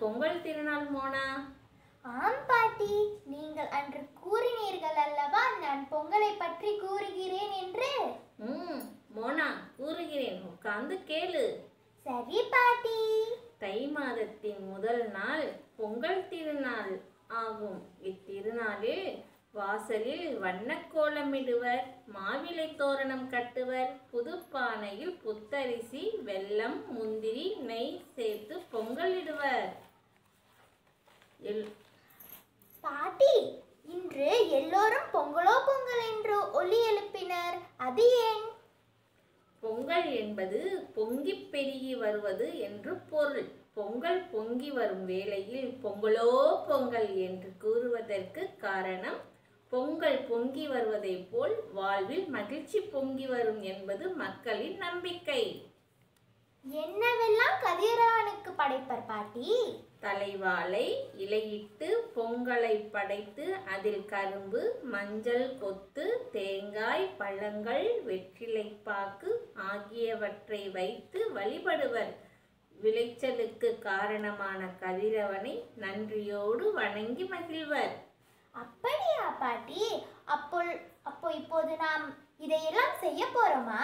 பொங்கல் திருநாள் மோனா ஆம் பாட்டி நீங்கள் அன்று கூறினீர்கள் அல்லவா நான் பொங்கலை பற்றி கூறுகிறேன் என்று ம் மோனா கூறுகிறேன் உட்கார்ந்து கேளு சரி பாட்டி தை மாதத்தின் முதல் நாள் பொங்கல் திருநாள் ஆகும் இத்திருநாளில் வாசலில் வண்ணக் கோலமிடுவர் மாவிலை தோரணம் கட்டுவர் புது பானையில் புத்தரிசி வெல்லம் முந்திரி நெய் சேர்த்து பொங்கலிடுவர் எல் பாட்டி இன்று எல்லோரும் பொங்கலோ பொங்கல் என்று ஒலி எழுப்பினர் அது ஏன் பொங்கல் என்பது பொங்கிப் பெருகி வருவது என்று பொருள் பொங்கல் பொங்கி வரும் வேளையில் பொங்கலோ பொங்கல் என்று கூறுவதற்கு காரணம் பொங்கல் பொங்கி வருவதைப் போல் வாழ்வில் மகிழ்ச்சி பொங்கி வரும் என்பது மக்களின் நம்பிக்கை என்னவெல்லாம் கதிரவனுக்கு படைப்பர் பாட்டி தலைவாழை இலையிட்டு பொங்கலை படைத்து அதில் கரும்பு மஞ்சள் கொத்து தேங்காய் பழங்கள் வெற்றிலைப்பாக்கு ஆகியவற்றை வைத்து வழிபடுவர் விளைச்சலுக்கு காரணமான கதிரவனை நன்றியோடு வணங்கி மகிழ்வர் அப்படியா பாட்டி அப்போ அப்போ இப்போது நாம் இதையெல்லாம் செய்ய போறோமா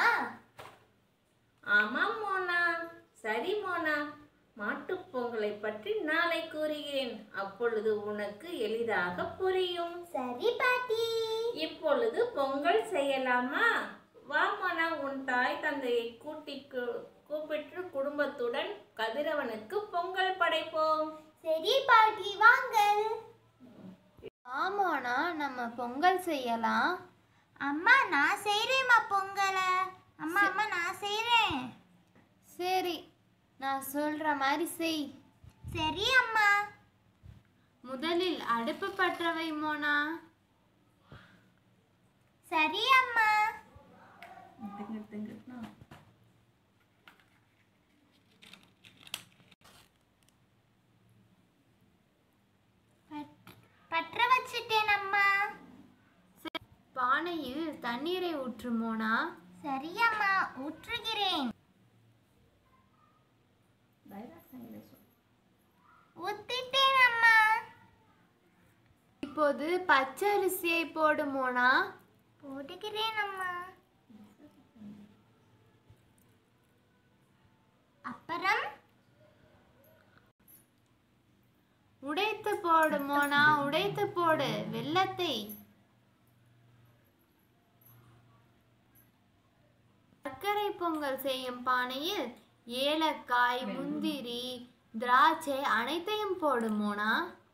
ஆமாம் மோனா சரி மோனா மாட்டுப் பொங்கலை பற்றி நாளை கூறுகிறேன் அப்பொழுது உனக்கு எளிதாக புரியும் சரி பாட்டி இப்பொழுது பொங்கல் செய்யலாமா வா மனா உன் தாய் தந்தையை கூட்டி கு- கூப்பிட்டு குடும்பத்துடன் கதிரவனுக்கு பொங்கல் படைப்போம் சரி பாட்டி வாங்கள் ஆமாண்ணா நம்ம பொங்கல் செய்யலாம் அம்மா நான் செய்றேம்மா பொங்கலை அம்மா அம்மா நான் செய்றேன் சரி நான் சொல்ற மாதிரி செய் சரி அம்மா முதலில் அடுப்பு பற்ற வை மோனா சரி அம்மா பட்- பற்ற வச்சிட்டேன் அம்மா பானையில் தண்ணீரை ஊற்று மோனா சரி அம்மா ஊற்றுகிறேன் ஊத்திட்டேன் அம்மா இப்போது பச்சை அரிசியை போடு மோனா போட்டுக்கிறேன் அம்மா அப்புறம் உடைத்து போடு மோனா உடைத்து போடு வெல்லத்தை சர்க்கரை பொங்கல் செய்யும் பானையில் ஏலக்காய் முந்திரி திராட்சை அனைத்தையும் போடு மோனா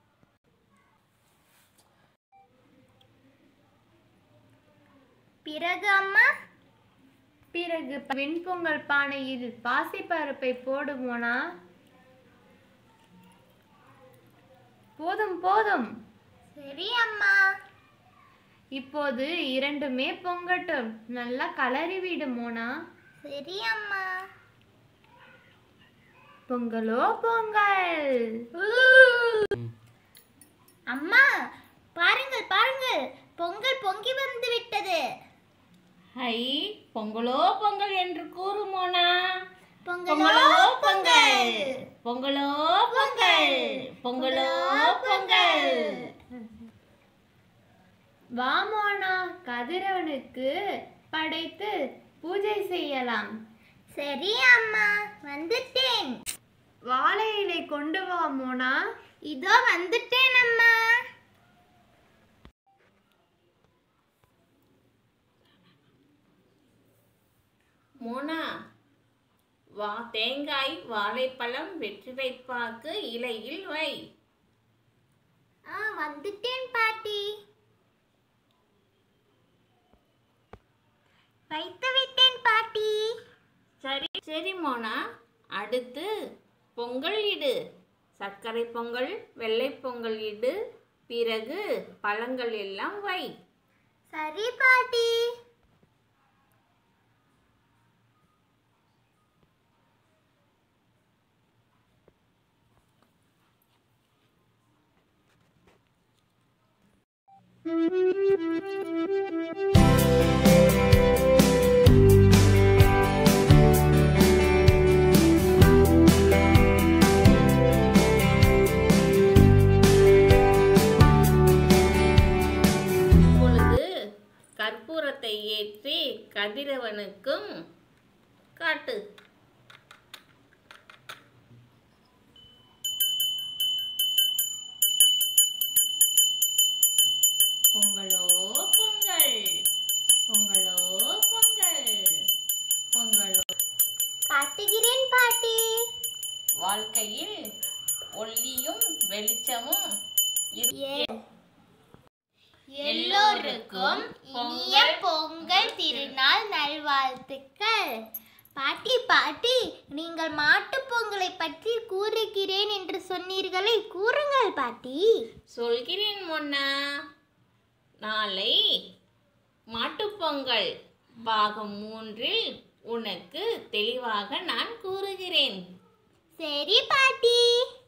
பிறகு அம்மா பிறகு வெண்பொங்கல் பானையில் பாசிப்பருப்பை போடு மோனா போதும் போதும் சரி அம்மா இப்போது இரண்டுமே பொங்கட்டும் நல்லா கலரி விடு மோனா சரி அம்மா பொங்கலோ பொங்கல் அம்மா பாருங்கள் பாருங்கள் பொங்கல் பொங்கி வந்து விட்டது ஹை பொங்கலோ பொங்கல் என்று கூறுமோனா பொங்கலோ பொங்கல் பொங்கலோ பொங்கல் பொங்கலோ பொங்கல் வா மோனா கதிரவனுக்கு படைத்து பூஜை செய்யலாம் சரி அம்மா வந்துட்டேன் வாழை இலை கொண்டு வா மோனா இதோ வந்துட்டேன் அம்மா மோனா வா தேங்காய் வாழைப்பழம் வெற்றிலைப்பாக்கு இலையில் வை ஆ வந்துட்டேன் பாட்டி வைத்து விட்டேன் பாட்டி சரி சரி மோனா அடுத்து பொங்கல் இடு சர்க்கரை பொங்கல் வெள்ளை பொங்கல் இடு பிறகு பழங்கள் எல்லாம் வை சரி பாட்டி கதிரவனுக்கும் காட்டு பொங்கலோ பொங்கல் பொங்கலோ பொங்கல் பொங்கலோ காட்டுகிறேன் பாட்டி வாழ்க்கையில் ஒளியும் வெளிச்சமும் இரு- எல்லோருக்கும் இனிய பொங்கல் திருநாள் நல்வாழ்த்துக்கள் பாட்டி பாட்டி நீங்கள் மாட்டுப் பொங்கலை பற்றி கூறுகிறேன் என்று சொன்னீர்களே கூறுங்கள் பாட்டி சொல்கிறேன் மொன்னா நாளை மாட்டுப்பொங்கல் பாகம் மூன்றில் உனக்கு தெளிவாக நான் கூறுகிறேன் சரி பாட்டி